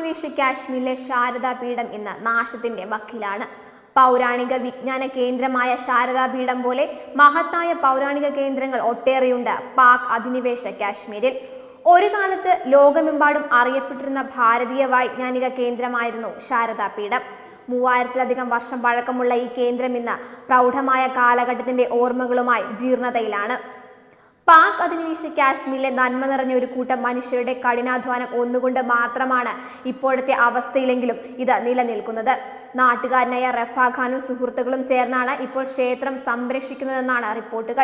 അധിനിവേശ കാശ്മീരിലെ ശാരദാപീഠം ഇന്ന് നാശത്തിന്റെ വക്കിലാണ് പൗരാണിക വിജ്ഞാന കേന്ദ്രമായ ശാരദാപീഠം പോലെ മഹത്തായ പൗരാണിക കേന്ദ്രങ്ങൾ ഒട്ടേറെയുണ്ട് പാക് അധിനിവേശ കാശ്മീരിൽ ഒരു കാലത്ത് ലോകമെമ്പാടും അറിയപ്പെട്ടിരുന്ന ഭാരതീയ വൈജ്ഞാനിക കേന്ദ്രമായിരുന്നു ശാരദാപീഠം മൂവായിരത്തിലധികം വർഷം പഴക്കമുള്ള ഈ കേന്ദ്രം ഇന്ന് പ്രൗഢമായ കാലഘട്ടത്തിന്റെ ഓർമ്മകളുമായി ജീർണതയിലാണ് പാക് അധിനിവേശ കാശ്മീരിലെ നന്മ നിറഞ്ഞ ഒരു കൂട്ടം മനുഷ്യരുടെ കഠിനാധ്വാനം ഒന്നുകൊണ്ട് മാത്രമാണ് ഇപ്പോഴത്തെ അവസ്ഥയിലെങ്കിലും ഇത് നിലനിൽക്കുന്നത് നാട്ടുകാരനായ റഫ ഖാനും സുഹൃത്തുക്കളും ചേർന്നാണ് ഇപ്പോൾ ക്ഷേത്രം സംരക്ഷിക്കുന്നതെന്നാണ് റിപ്പോർട്ടുകൾ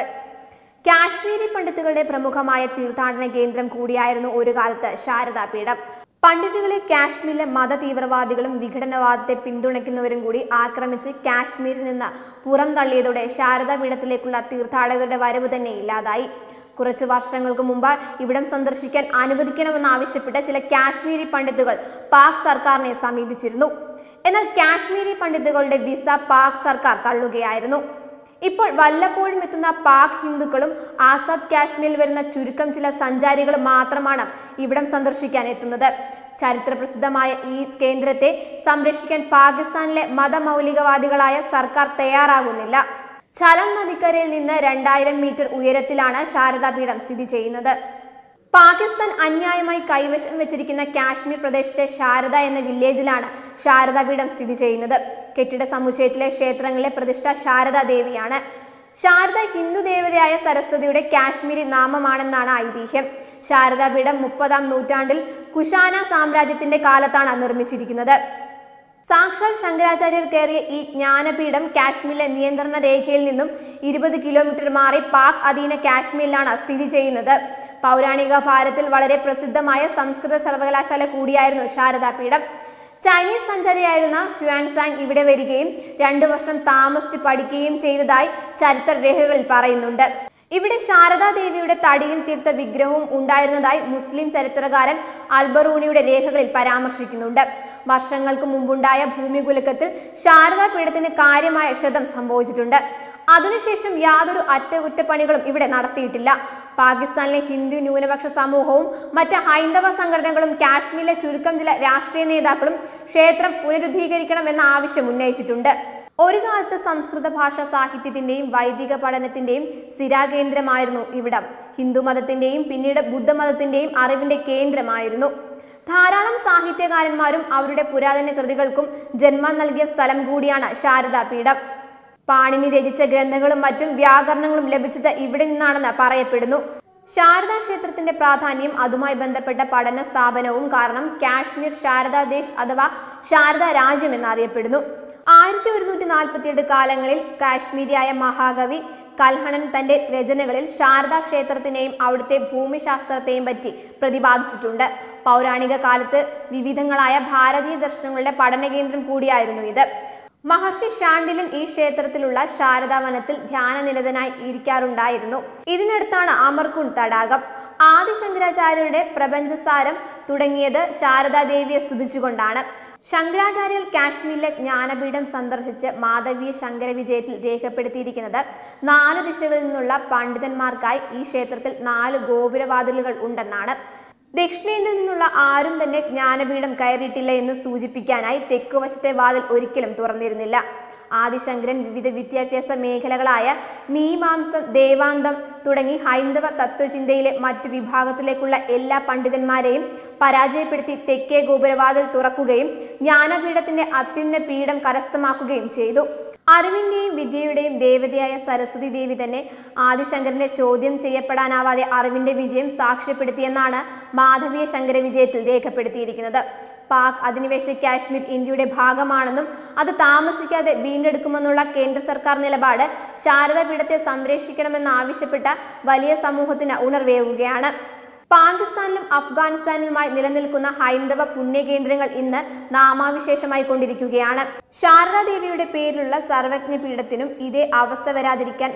കാശ്മീരി പണ്ഡിത്തുകളുടെ പ്രമുഖമായ തീർത്ഥാടന കേന്ദ്രം കൂടിയായിരുന്നു ഒരു കാലത്ത് ശാരദാപീഠം പണ്ഡിറ്റുകളെ കാശ്മീരിലെ മത തീവ്രവാദികളും വിഘടനവാദത്തെ പിന്തുണയ്ക്കുന്നവരും കൂടി ആക്രമിച്ച് കാശ്മീരിൽ നിന്ന് പുറം തള്ളിയതോടെ ശാരദാപീഠത്തിലേക്കുള്ള തീർത്ഥാടകരുടെ വരവ് തന്നെ ഇല്ലാതായി കുറച്ച് വർഷങ്ങൾക്ക് മുമ്പ് ഇവിടം സന്ദർശിക്കാൻ അനുവദിക്കണമെന്നാവശ്യപ്പെട്ട് ചില കാശ്മീരി പണ്ഡിത്തുകൾ പാക് സർക്കാരിനെ സമീപിച്ചിരുന്നു എന്നാൽ കാശ്മീരി പണ്ഡിത്തുകളുടെ വിസ പാക് സർക്കാർ തള്ളുകയായിരുന്നു ഇപ്പോൾ വല്ലപ്പോഴും എത്തുന്ന പാക് ഹിന്ദുക്കളും ആസാദ് കാശ്മീരിൽ വരുന്ന ചുരുക്കം ചില സഞ്ചാരികൾ മാത്രമാണ് ഇവിടം സന്ദർശിക്കാൻ എത്തുന്നത് ചരിത്രപ്രസിദ്ധമായ ഈ കേന്ദ്രത്തെ സംരക്ഷിക്കാൻ പാകിസ്ഥാനിലെ മതമൗലികവാദികളായ സർക്കാർ തയ്യാറാകുന്നില്ല ചലം നദിക്കരയിൽ നിന്ന് രണ്ടായിരം മീറ്റർ ഉയരത്തിലാണ് ശാരദാപീഠം സ്ഥിതി ചെയ്യുന്നത് പാകിസ്ഥാൻ അന്യായമായി കൈവശം വെച്ചിരിക്കുന്ന കാശ്മീർ പ്രദേശത്തെ ശാരദ എന്ന വില്ലേജിലാണ് ശാരദാപീഠം സ്ഥിതി ചെയ്യുന്നത് കെട്ടിട സമുച്ചയത്തിലെ ക്ഷേത്രങ്ങളിലെ പ്രതിഷ്ഠ ശാരദാ ദേവിയാണ് ശാരദ ഹിന്ദു ദേവതയായ സരസ്വതിയുടെ കാശ്മീരി നാമമാണെന്നാണ് ഐതിഹ്യം ശാരദാപീഠം മുപ്പതാം നൂറ്റാണ്ടിൽ കുഷാന സാമ്രാജ്യത്തിന്റെ കാലത്താണ് നിർമ്മിച്ചിരിക്കുന്നത് സാക്ഷാൽ ശങ്കരാചാര്യർ കയറിയ ഈ ജ്ഞാനപീഠം കാശ്മീരിലെ നിയന്ത്രണ രേഖയിൽ നിന്നും ഇരുപത് കിലോമീറ്റർ മാറി പാക് അധീന കാശ്മീരിലാണ് സ്ഥിതി ചെയ്യുന്നത് പൗരാണിക ഭാരതത്തിൽ വളരെ പ്രസിദ്ധമായ സംസ്കൃത സർവകലാശാല കൂടിയായിരുന്നു ശാരദാപീഠം ചൈനീസ് സഞ്ചാരിയായിരുന്ന ഹ്യുവാൻസാങ് ഇവിടെ വരികയും രണ്ടു വർഷം താമസിച്ച് പഠിക്കുകയും ചെയ്തതായി ചരിത്ര രേഖകളിൽ പറയുന്നുണ്ട് ഇവിടെ ശാരദാദേവിയുടെ തടിയിൽ തീർത്ത വിഗ്രഹവും ഉണ്ടായിരുന്നതായി മുസ്ലിം ചരിത്രകാരൻ അൽബറൂണിയുടെ രേഖകളിൽ പരാമർശിക്കുന്നുണ്ട് വർഷങ്ങൾക്ക് മുമ്പുണ്ടായ ഭൂമികുലുക്കത്തിൽ ശാരദാ പീഠത്തിന് കാര്യമായ ക്ഷതം സംഭവിച്ചിട്ടുണ്ട് അതിനുശേഷം യാതൊരു അറ്റകുറ്റപ്പണികളും ഇവിടെ നടത്തിയിട്ടില്ല പാകിസ്ഥാനിലെ ഹിന്ദു ന്യൂനപക്ഷ സമൂഹവും മറ്റ് ഹൈന്ദവ സംഘടനകളും കാശ്മീരിലെ ചുരുക്കം ചില രാഷ്ട്രീയ നേതാക്കളും ക്ഷേത്രം പുനരുദ്ധീകരിക്കണമെന്ന ആവശ്യം ഉന്നയിച്ചിട്ടുണ്ട് ഒരു കാലത്ത് സംസ്കൃത ഭാഷ സാഹിത്യത്തിന്റെയും വൈദിക പഠനത്തിന്റെയും സ്ഥിരാകേന്ദ്രമായിരുന്നു ഇവിടം ഹിന്ദുമതത്തിന്റെയും പിന്നീട് ബുദ്ധമതത്തിന്റെയും അറിവിന്റെ കേന്ദ്രമായിരുന്നു ധാരാളം സാഹിത്യകാരന്മാരും അവരുടെ പുരാതന കൃതികൾക്കും ജന്മം നൽകിയ സ്ഥലം കൂടിയാണ് ശാരദാപീഠം പാണിനി രചിച്ച ഗ്രന്ഥങ്ങളും മറ്റും വ്യാകരണങ്ങളും ലഭിച്ചത് ഇവിടെ നിന്നാണെന്ന് പറയപ്പെടുന്നു ശാരദാ ക്ഷേത്രത്തിന്റെ പ്രാധാന്യം അതുമായി ബന്ധപ്പെട്ട പഠന സ്ഥാപനവും കാരണം കാശ്മീർ ശാരദാദേശ് അഥവാ ശാരദാ രാജ്യം എന്നറിയപ്പെടുന്നു ആയിരത്തി ഒരുന്നൂറ്റി നാൽപ്പത്തിയെട്ട് കാലങ്ങളിൽ കാശ്മീരിയായ മഹാകവി കൽഹണൻ തന്റെ രചനകളിൽ ശാരദാ ക്ഷേത്രത്തിനെയും അവിടുത്തെ ഭൂമിശാസ്ത്രത്തെയും പറ്റി പ്രതിപാദിച്ചിട്ടുണ്ട് പൗരാണിക കാലത്ത് വിവിധങ്ങളായ ഭാരതീയ ദർശനങ്ങളുടെ പഠനകേന്ദ്രം കൂടിയായിരുന്നു ഇത് മഹർഷി ഷാണ്ടിലൻ ഈ ക്ഷേത്രത്തിലുള്ള ശാരദാവനത്തിൽ ധ്യാനനിരതനായി ഇരിക്കാറുണ്ടായിരുന്നു ഇതിനടുത്താണ് അമർകുണ്ട് തടാകം ആദി ശങ്കരാചാര്യരുടെ പ്രപഞ്ചസാരം തുടങ്ങിയത് ശാരദാദേവിയെ സ്തുതിച്ചുകൊണ്ടാണ് ശങ്കരാചാര്യർ കാശ്മീരിലെ ജ്ഞാനപീഠം സന്ദർശിച്ച് മാധവീയ ശങ്കര വിജയത്തിൽ രേഖപ്പെടുത്തിയിരിക്കുന്നത് നാല് ദിശകളിൽ നിന്നുള്ള പണ്ഡിതന്മാർക്കായി ഈ ക്ഷേത്രത്തിൽ നാല് ഗോപുരവാതിലുകൾ ഉണ്ടെന്നാണ് ദക്ഷിണേന്ത്യയിൽ നിന്നുള്ള ആരും തന്നെ ജ്ഞാനപീഠം കയറിയിട്ടില്ല എന്ന് സൂചിപ്പിക്കാനായി തെക്കുവശത്തെ വാതിൽ ഒരിക്കലും തുറന്നിരുന്നില്ല ആദിശങ്കരൻ വിവിധ വിദ്യാഭ്യാസ മേഖലകളായ മീമാംസം ദേവാന്തം തുടങ്ങി ഹൈന്ദവ തത്വചിന്തയിലെ മറ്റു വിഭാഗത്തിലേക്കുള്ള എല്ലാ പണ്ഡിതന്മാരെയും പരാജയപ്പെടുത്തി തെക്കേ ഗോപുരവാതിൽ തുറക്കുകയും ജ്ഞാനപീഠത്തിന്റെ അത്യുന്ന പീഠം കരസ്ഥമാക്കുകയും ചെയ്തു അറിവിന്റെയും വിദ്യയുടെയും ദേവതയായ സരസ്വതി ദേവി തന്നെ ആദിശങ്കരന്റെ ചോദ്യം ചെയ്യപ്പെടാനാവാതെ അറിവിന്റെ വിജയം സാക്ഷ്യപ്പെടുത്തിയെന്നാണ് മാധവീയ ശങ്കര വിജയത്തിൽ രേഖപ്പെടുത്തിയിരിക്കുന്നത് പാക് അധിനിവേശ കാശ്മീർ ഇന്ത്യയുടെ ഭാഗമാണെന്നും അത് താമസിക്കാതെ വീണ്ടെടുക്കുമെന്നുള്ള കേന്ദ്ര സർക്കാർ നിലപാട് ശാരദാപീഠത്തെ സംരക്ഷിക്കണമെന്നാവശ്യപ്പെട്ട വലിയ സമൂഹത്തിന് ഉണർവേകുകയാണ് പാകിസ്ഥാനിലും അഫ്ഗാനിസ്ഥാനിലുമായി നിലനിൽക്കുന്ന ഹൈന്ദവ പുണ്യകേന്ദ്രങ്ങൾ ഇന്ന് നാമാവിശേഷമായി കൊണ്ടിരിക്കുകയാണ് ശാരദാദേവിയുടെ പേരിലുള്ള സർവജ്ഞ പീഠത്തിനും ഇതേ അവസ്ഥ വരാതിരിക്കാൻ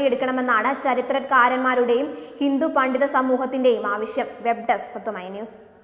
നടപടിയെടുക്കണമെന്നാണ് ചരിത്രകാരന്മാരുടെയും ഹിന്ദു പണ്ഡിത സമൂഹത്തിന്റെയും ആവശ്യം വെബ് ഡെസ്ക് തത്വമൈ ന്യൂസ്